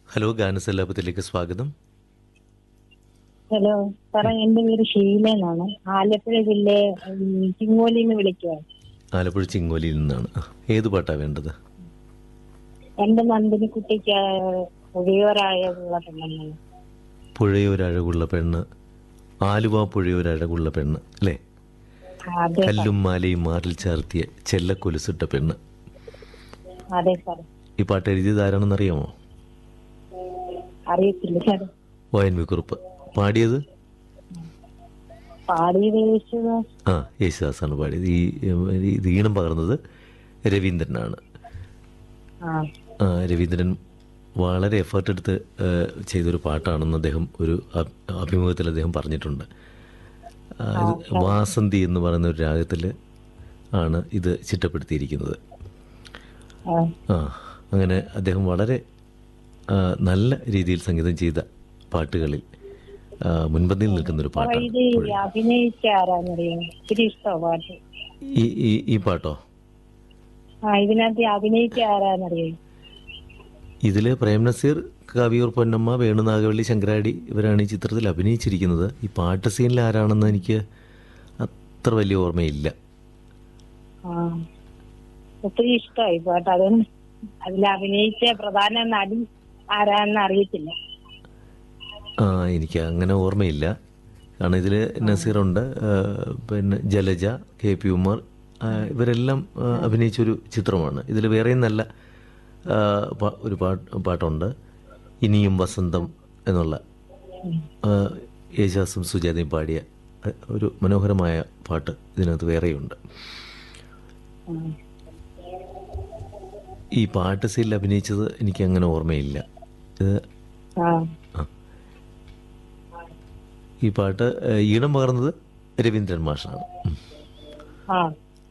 Hello ഗാനസല്ലാപത്തിലേക്ക് സ്വാഗതം hello സാറേ എന്റെ പേര് ഷീല എന്നാണ് ആലപ്പുഴ ജില്ലയെ ചിങ്ങോലിയിൽ നിന്ന് വിളിക്കുക ആലപ്പുഴ ചിങ്ങോലിയിൽ നിന്നാണ് ആ, ഏത് പാട്ടാ വേണ്ടത് എന്റെ നന്ദിനിക്കുട്ടിക്ക് ഉപയോഗരായുള്ള പെണ്ണെന്നാണ് പുഴയൊരഴകുള്ള പെണ്ണ് ആലുവ പുഴയൊരഴകുള്ള പെണ്ണ് അല്ലേ അതെ കല്ലും മാലയും മാറിൽ ചാർത്തിയ ചെല്ലക്കൊലുസിട്ട പെണ്ണ് അതെ സാർ ഈ പാട്ട് എഴുതിയത് ആരാണെന്നറിയാമോ അറിയത്തില്ല sir O N V Kurup പാടിയത് പാടിയത് യേശുദാസ് ആ യേശുദാസാണ് പാടിയത് ഈ ഈ ഇത് ഈണം പകർന്നത് രവീന്ദ്രനാണ് ആ ആ, രവീന്ദ്രൻ വളരെ എഫേർട്ട് എടുത്ത് ആ, ചെയ്തൊരു പാട്ടാണെന്ന് അദ്ദേഹം ഒരു അഭി- അഭിമുഖത്തിൽ അദ്ദേഹം പറഞ്ഞിട്ടുണ്ട് ആ, ഇത് വാസന്തി എന്ന് പറയുന്ന ഒരു രാഗത്തിൽ ആണ് ഇത് ചിട്ടപ്പെടുത്തിയിരിക്കുന്നത് ആ. ആ അങ്ങനെ അദ്ദേഹം വളരെ ആ, നല്ല രീതിയിൽ സംഗീതം ചെയ്ത പാട്ടുകളിൽ ആ, മുൻപന്തിയിൽ നിൽക്കുന്നൊരു സാറേ പാട്ടാണ് ഇത് അഭിനയിച്ച ആരാന്നറിയാം ഒത്തിരി ഇഷ്ടമാണ് പാട്ട് ഈ ഈ ഈ പാട്ടോ ആ ഇതിനകത്ത് അഭിനയിച്ച ആരാന്നറിയാം ഇതിൽ പ്രേം നസീർ കവിയൂർ പൊന്നമ്മ വേണുനാഗവള്ളി ശങ്കരാടി ഇവരാണ് ഈ ചിത്രത്തിൽ അഭിനയിച്ചിരിക്കുന്നത് ഈ പാട്ട് സീനിൽ ആരാണെന്ന് എനിക്ക് അത്ര വലിയ ഓർമ്മയില്ല ആ ഒത്തിരി ഇഷ്ടമായി പാട്ട് അതുകൊണ്ട് അതിൽ അഭിനയിച്ച പ്രധാന നടി ആരാന്ന് അറിയത്തില്ല ആ എനിക്ക് അങ്ങനെ ഓർമ്മയില്ല കാരണം ഇതിൽ നസീറുണ്ട് ആ, പിന്നെ ജലജ കെ പി ഉമർ ആ, ഇവരെല്ലാം ആ, അഭിനയിച്ചൊരു ചിത്രമാണ് ഇതിൽ വേറെയും നല്ല ആ, പാ- ഒരു പാട്ട് പാട്ടുണ്ട് ഇനിയും വസന്തം എന്നുള്ള ആ, യേശുദാസും സുജാതയും പാടിയ ആ, ഒരു മനോഹരമായ പാട്ട് ഇതിനകത്ത് വേറെയുണ്ട് ഉം. ഈ പാട്ട് സീനിൽ അഭിനയിച്ചത് എനിക്ക് അങ്ങനെ ഓർമ്മയില്ല ഇത് ആ ആ. ഈ പാട്ട് ആ, ഈണം പകർന്നത് രവീന്ദ്രൻ മാഷാണ് ഉം. ആ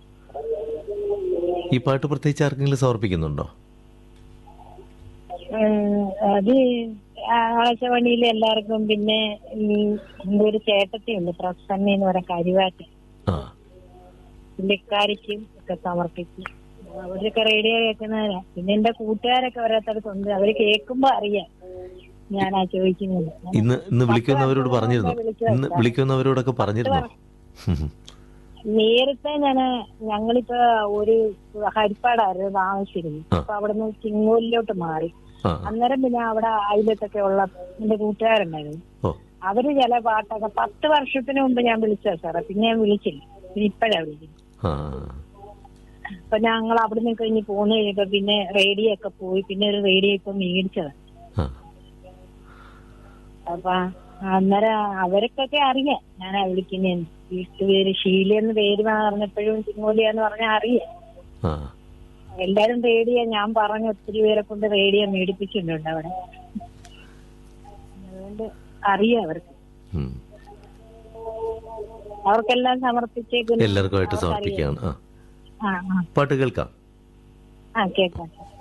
ഈ പാട്ട് പ്രത്യേകിച്ച് ആർക്കെങ്കിലും സമർപ്പിക്കുന്നുണ്ടോ ഉം, അത് ആകാശവാണിയിലെ എല്ലാവർക്കും പിന്നെ ഈ എന്റെ ഒരു ചേട്ടത്തിയുണ്ട് പ്രസന്ന എന്ന് പറയുന്ന കരുവാറ്റി ആ പുള്ളിക്കാരിക്കും ഒക്കെ സമർപ്പിക്കും അവരൊക്കെ റേഡിയോ കേൾക്കുന്നവരാ പിന്നെ എന്റെ കൂട്ടുകാരൊക്കെ ഓരോരുത്തർക്കുണ്ട് അവര് കേൾക്കുമ്പോ അറിയാം ഞാനാ ചോദിക്കുന്നത് ഇന്ന് ഇന്ന് വിളിക്കുന്നവരോട് പറഞ്ഞിരുന്നു ഇന്ന് വിളിക്കുന്നവരോടൊക്കെ പറഞ്ഞിരുന്നു ഉം. നേരത്തെ ഞാന് ഞങ്ങളിപ്പോ ഒരു ഹരിപ്പാടായിരുന്നു താമസിച്ചിരുന്നു ആ. അപ്പൊ അവിടുന്ന് ചിങ്ങോലിലോട്ട് മാറി ആ അന്നേരം പിന്നെ അവിടെ അയലത്തൊക്കെ ഉള്ള എന്റെ കൂട്ടുകാരുണ്ടായിരുന്നു ഓ അവര് ചില പാട്ടൊക്കെ പത്ത് വർഷത്തിന് മുമ്പ് ഞാൻ വിളിച്ച സാറേ പിന്നെ ഞാൻ വിളിച്ചില്ല പിന്നെ ഇപ്പഴാ വിളിക്കുന്നത് ആ അപ്പൊ ഞങ്ങൾ അവിടെ നിന്ന് കഴിഞ്ഞ് പോന്നു കഴിഞ്ഞപ്പോ പിന്നെ റേഡിയോ ഒക്കെ പോയി പിന്നെ ഒരു റേഡിയോ ഇപ്പൊ മേടിച്ചത് ആ അപ്പൊ അന്നേരം അവർക്കൊക്കെ അറിയാം ഞാനാ വിളിക്കുന്നേന്ന് വീട്ടുപേര് ഷീല എന്ന് പേര് പറഞ്ഞപ്പോഴും ചിങ്ങോലിയ എന്ന് പറഞ്ഞാൽ അറിയാം ആ എല്ലാരും റേഡിയോ ഞാൻ പറഞ്ഞ ഒത്തിരി പേരെ കൊണ്ട് റേഡിയോ മേടിപ്പിച്ചിട്ടുണ്ട് അവിടെ അതുകൊണ്ട് അറിയാം അവർക്ക് ഉം. അവർക്കെല്ലാം സമർപ്പിച്ചേക്കുന്നു എല്ലാവർക്കുമായിട്ട് സമർപ്പിക്കുകയാണ് ആ ആ ആ പാട്ട് കേൾക്കാം ആ കേൾക്കാം